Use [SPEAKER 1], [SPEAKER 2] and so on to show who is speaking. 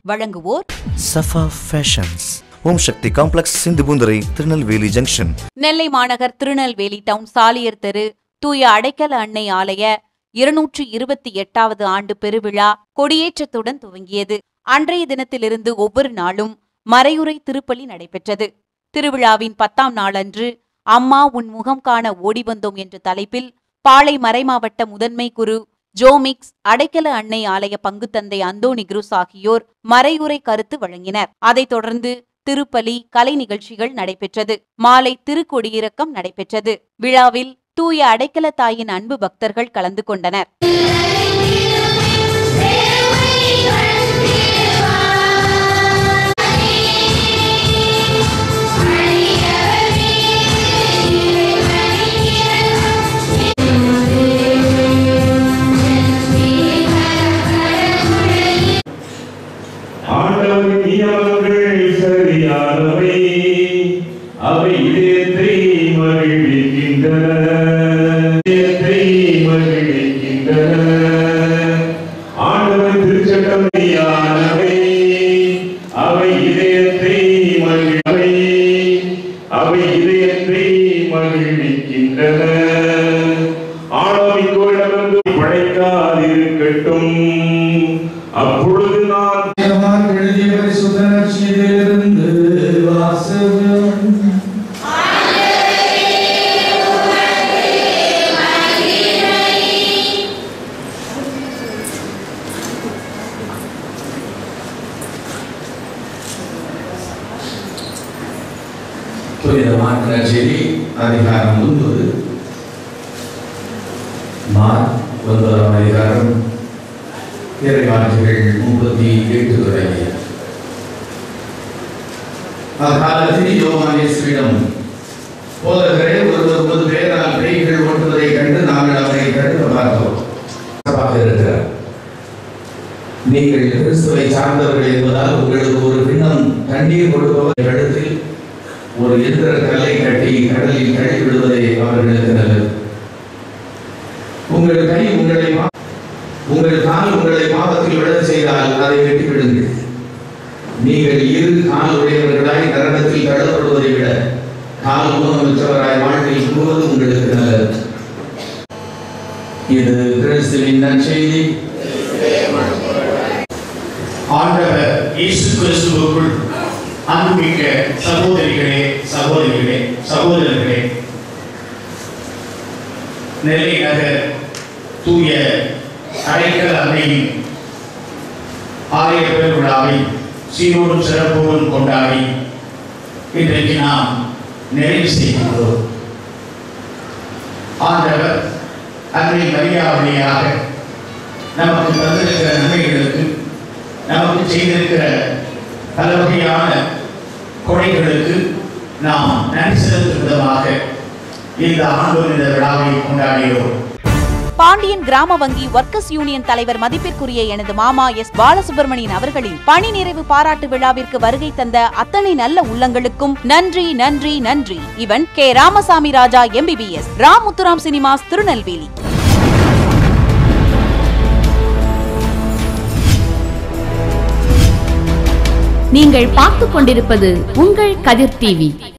[SPEAKER 1] வழங்குவோர்
[SPEAKER 2] Safa fashions Om Sakthi complex Sindhupoonthurai Tirunelveli junction
[SPEAKER 1] Nellai மாநகர் Tirunelveli down Saliyar தெரு தூய அடைக்கல அன்னை ஆலய இருநூற்று இருபத்தி எட்டாவது ஆண்டு பெருவிழா கொடியேற்றத்துடன் துவங்கியது அன்றைய தினத்திலிருந்து ஒவ்வொரு நாளும் மறையுறை திருப்பலி நடைபெற்றது திருவிழாவின் பத்தாம் நாளன்று அம்மா உன் முகம் காண ஓடி வந்தோம் என்ற தலைப்பில் பாளை மறைமாவட்ட முதன்மை குரு ஜோமிக்ஸ் அடைக்கல அன்னை ஆலய பங்குத்தந்தை அந்தோணி குருஸ் ஆகியோர் மறையுறை கருத்து வழங்கினர் அதைத் தொடர்ந்து திருப்பலி கலை நிகழ்ச்சிகள் நடைபெற்றது மாலை திருக்கொடியிறக்கம் நடைபெற்றது விழாவில் தூய அடைக்கல தாயின் அன்பு பக்தர்கள் கலந்து கொண்டனர்
[SPEAKER 3] ஆண்டவரின் நியமங்கள் சரியானவை அவை இதயத்தை மகிழ்விக்கின்றன இதயத்தை மகிழ்விக்கின்றன ஆண்டவரின் திருச்சட்டம் சரியானவை அவை இதயத்தை மகிழ்வை அவை இதயத்தை மகிழ்விக்கின்றன ஆணவிக்கோயிடமிருந்து படைக்காதிருக்கட்டும் அப்பொழுது நான்
[SPEAKER 4] யோவான் எழுதிய பரிசுத்த நற்செய்தியிலிருந்து வாசகம். புனித மாற்ற நற்செய்தி அதிகாரம் ஒன்பது மார் ஒன்பதாம் அதிகாரம் இறைவாட்சிகள் முப்பத்தி எட்டு தொடங்கிய அக்காலத்தில் யோவான் இயேசுவிடம் போதகரே ஒருவர் ஒரு பேரால் பேய்கள் ஓட்டுவதைக் கண்டு நாங்கள் அவரை தடுக்க பார்த்தோம் சிறப்பாக இருக்கிறார் நீங்கள் கிறிஸ்துவை சார்ந்தவர்கள் என்பதால் உங்களுக்கு ஒரு பின்னம் தண்ணீர் கொடுப்பவர் கழுத்தில் ஒரு எந்திர கல்லை கட்டி கடலில் தள்ளி விடுவதை அவர்களுக்கு நல்லது உங்கள் கை உங்களை மா- உங்கள் கால் உங்களை பாவத்தில் விழச் செய்தால் அதை வெட்டி விடுங்கள் நீங்கள் இரு கால் உடையவர்களாய் நரகத்தில் தள்ளப்படுவதை விட கால் ஊனமுற்றவராய் வாழ்வில் கூறுவது உங்களுக்கு நல்லது இது கிறிஸ்துவின் நற்செய்தி
[SPEAKER 5] ஆண்டவர் இயேசு கிறிஸ்துவுக்குள் அன்புமிக்க சகோதரிகளே சகோதரிகளே சகோதரர்களே நெல்லை நகர் தூய அடைக்கல அன்னையின் ஆலய பெருவிழாவை சீரோடும் சிறப்போடும் கொண்டாடி இன்றைக்கு நாம் நிறைவு செய்கின்றோம் ஆண்டவர் அன்னை மரியா வழியாக நமக்கு தந்திருக்கிற நன்மைகளுக்கு நமக்கு செய்திருக்கிற பல வகையான கொடைகளுக்கு நாம் நன்றி செலுத்தும் விதமாக இந்த ஆண்டு இந்த விழாவை கொண்டாடுகிறோம்
[SPEAKER 1] பாண்டியன் கிராம வங்கி ஒர்க்கர்ஸ் யூனியன் தலைவர் மதிப்பிற்குரிய எனது மாமா எஸ் பாலசுப்ரமணியன் அவர்களின் பணி நிறைவு பாராட்டு விழாவிற்கு வருகை தந்த அத்தனை நல்ல உள்ளங்களுக்கும் நன்றி நன்றி நன்றி இவன் K Ramasamy Raja MBBS Ram Muthuram cinemas Tirunelveli
[SPEAKER 6] நீங்கள் பார்த்துக் கொண்டிருப்பது உங்கள் கதிர் டிவி